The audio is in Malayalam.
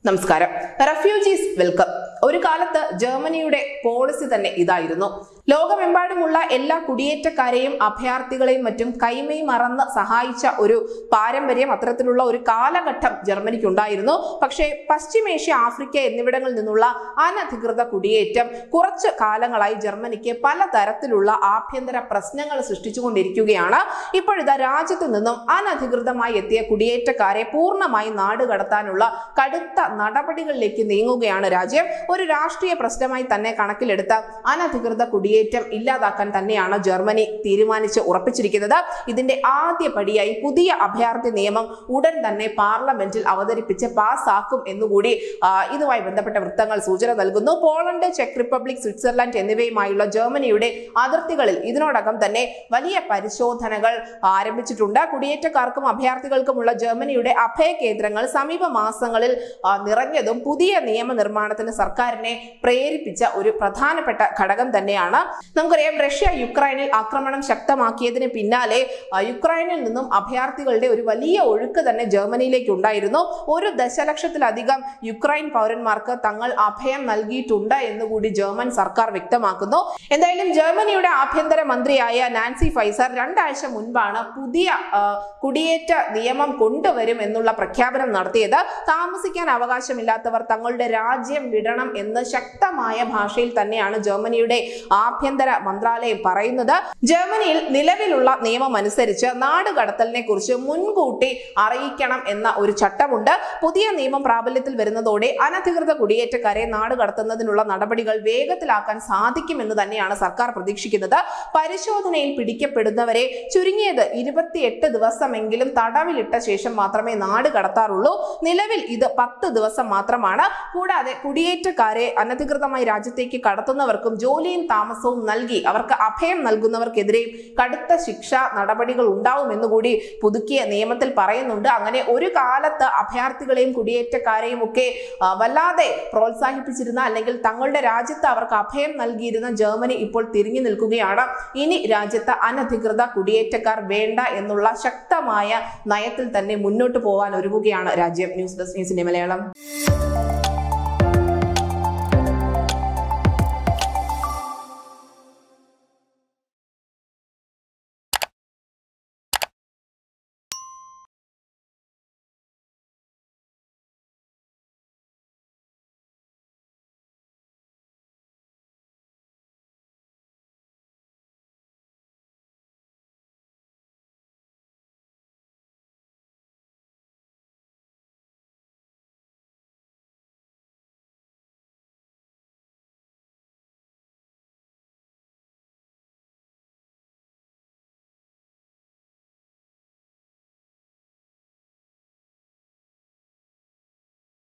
നമസ്കാരം റെഫ്യൂജീസ് വെൽക്കം ഒരു കാലത്ത് ജർമ്മനിയുടെ പോളിസി തന്നെ ഇതായിരുന്നു ലോകമെമ്പാടുമുള്ള എല്ലാ കുടിയേറ്റക്കാരെയും അഭയാർത്ഥികളെയും മറ്റും കൈമൈ മറന്ന് സഹായിച്ച ഒരു പാരമ്പര്യം അത്തരത്തിലുള്ള ഒരു കാലഘട്ടം ജർമ്മനിക്ക് ഉണ്ടായിരുന്നു പക്ഷേ പശ്ചിമേഷ്യ ആഫ്രിക്ക എന്നിവിടങ്ങളിൽ നിന്നുള്ള അനധികൃത കുടിയേറ്റം കുറച്ച് കാലങ്ങളായി ജർമ്മനിക്ക് പലതരത്തിലുള്ള ആഭ്യന്തര പ്രശ്നങ്ങൾ സൃഷ്ടിച്ചുകൊണ്ടിരിക്കുകയാണ് ഇപ്പോഴിതാ രാജ്യത്തു നിന്നും അനധികൃതമായി എത്തിയ കുടിയേറ്റക്കാരെ പൂർണ്ണമായി നാട് കടത്താനുള്ള കടുത്ത നടപടികളിലേക്ക് നീങ്ങുകയാണ് രാജ്യം ഒരു രാഷ്ട്രീയ പ്രശ്നമായി തന്നെ കണക്കിലെടുത്ത അനധികൃത കുടിയേറ്റം ഇല്ലാതാക്കാൻ തന്നെയാണ് ജർമ്മനി തീരുമാനിച്ച് ഉറപ്പിച്ചിരിക്കുന്നത് ഇതിന്റെ ആദ്യ പടിയായി പുതിയ അഭയാർത്ഥി നിയമം ഉടൻ തന്നെ പാർലമെന്റിൽ അവതരിപ്പിച്ച് പാസ്സാക്കും എന്നുകൂടി ആ, ഇതുമായി ബന്ധപ്പെട്ട വൃത്തങ്ങൾ സൂചന നൽകുന്നു പോളണ്ട് ചെക്ക് റിപ്പബ്ലിക് സ്വിറ്റ്സർലൻഡ് എന്നിവയുമായുള്ള ജർമ്മനിയുടെ അതിർത്തികളിൽ ഇതിനോടകം തന്നെ വലിയ പരിശോധനകൾ ആരംഭിച്ചിട്ടുണ്ട് കുടിയേറ്റക്കാർക്കും അഭയാർത്ഥികൾക്കുമുള്ള ജർമ്മനിയുടെ അഭയ കേന്ദ്രങ്ങൾ സമീപ മാസങ്ങളിൽ ആ, നിറഞ്ഞതും പുതിയ നിയമനിർമ്മാണത്തിന് സർക്കാരിനെ പ്രേരിപ്പിച്ച ഒരു പ്രധാനപ്പെട്ട ഘടകം തന്നെയാണ് നമുക്കറിയാം റഷ്യ യുക്രൈനിൽ ആക്രമണം ശക്തമാക്കിയതിന് പിന്നാലെ ആ, യുക്രൈനിൽ നിന്നും അഭയാർത്ഥികളുടെ ഒരു വലിയ ഒഴുക്ക് തന്നെ ജർമ്മനിയിലേക്ക് ഉണ്ടായിരുന്നു ഒരു ദശലക്ഷത്തിലധികം യുക്രൈൻ പൗരന്മാർക്ക് തങ്ങൾ അഭയം നൽകിയിട്ടുണ്ട് എന്നുകൂടി ജർമ്മൻ സർക്കാർ വ്യക്തമാക്കുന്നു എന്തായാലും ജർമ്മനിയുടെ ആഭ്യന്തര മന്ത്രിയായ നാൻസി ഫൈസർ രണ്ടാഴ്ച മുൻപാണ് പുതിയ ആ, കുടിയേറ്റ നിയമം കൊണ്ടുവരും എന്നുള്ള പ്രഖ്യാപനം നടത്തിയത് താമസിക്കാൻ അവകാശമില്ലാത്തവർ തങ്ങളുടെ രാജ്യം വിടണം എന്ന് ശക്തമായ ഭാഷയിൽ തന്നെയാണ് ജർമ്മനിയുടെ ആഭ്യന്തര മന്ത്രാലയം പറയുന്നത് ജർമ്മനിയിൽ നിലവിലുള്ള നിയമം അനുസരിച്ച് നാട് കടത്തലിനെ കുറിച്ച് മുൻകൂട്ടി അറിയിക്കണം എന്ന ഒരു ചട്ടമുണ്ട് പുതിയ നിയമം പ്രാബല്യത്തിൽ വരുന്നതോടെ അനധികൃത കുടിയേറ്റക്കാരെ നാട് കടത്തുന്നതിനുള്ള നടപടികൾ വേഗത്തിലാക്കാൻ സാധിക്കുമെന്ന് തന്നെയാണ് സർക്കാർ പ്രതീക്ഷിക്കുന്നത് പരിശോധനയിൽ പിടിക്കപ്പെടുന്നവരെ ചുരുങ്ങിയത് ഇരുപത്തിയെട്ട് ദിവസമെങ്കിലും തടവിലിട്ട ശേഷം മാത്രമേ നാട് കടത്താറുള്ളൂ നിലവിൽ ഇത് പത്ത് ദിവസം മാത്രമാണ് കൂടാതെ കുടിയേറ്റക്കാരെ അനധികൃതമായി രാജ്യത്തേക്ക് കടത്തുന്നവർക്കും ജോലിയും താമസവും നൽകി അവർക്ക് അഭയം നൽകുന്നവർക്കെതിരെയും കടുത്ത ശിക്ഷ നടപടികൾ ഉണ്ടാവുമെന്ന് കൂടി പുതുക്കിയ നിയമത്തിൽ പറയുന്നുണ്ട് അങ്ങനെ ഒരു കാലത്ത് അഭയാർത്ഥികളെയും കുടിയേറ്റക്കാരെയും ഒക്കെ ആ, വല്ലാതെ പ്രോത്സാഹിപ്പിച്ചിരുന്ന അല്ലെങ്കിൽ തങ്ങളുടെ രാജ്യത്ത് അവർക്ക് അഭയം നൽകിയിരുന്ന ജർമ്മനി ഇപ്പോൾ തിരിഞ്ഞു നിൽക്കുകയാണ് ഇനി രാജ്യത്ത് അനധികൃത കുടിയേറ്റക്കാർ വേണ്ട എന്നുള്ള ശക്തമായ നയത്തിൽ തന്നെ മുന്നോട്ട് പോകാൻ ഒരുങ്ങുകയാണ് രാജ്യം ന്യൂസ് ഡെസ്ക് ന്യൂസിന്റെ മലയാളം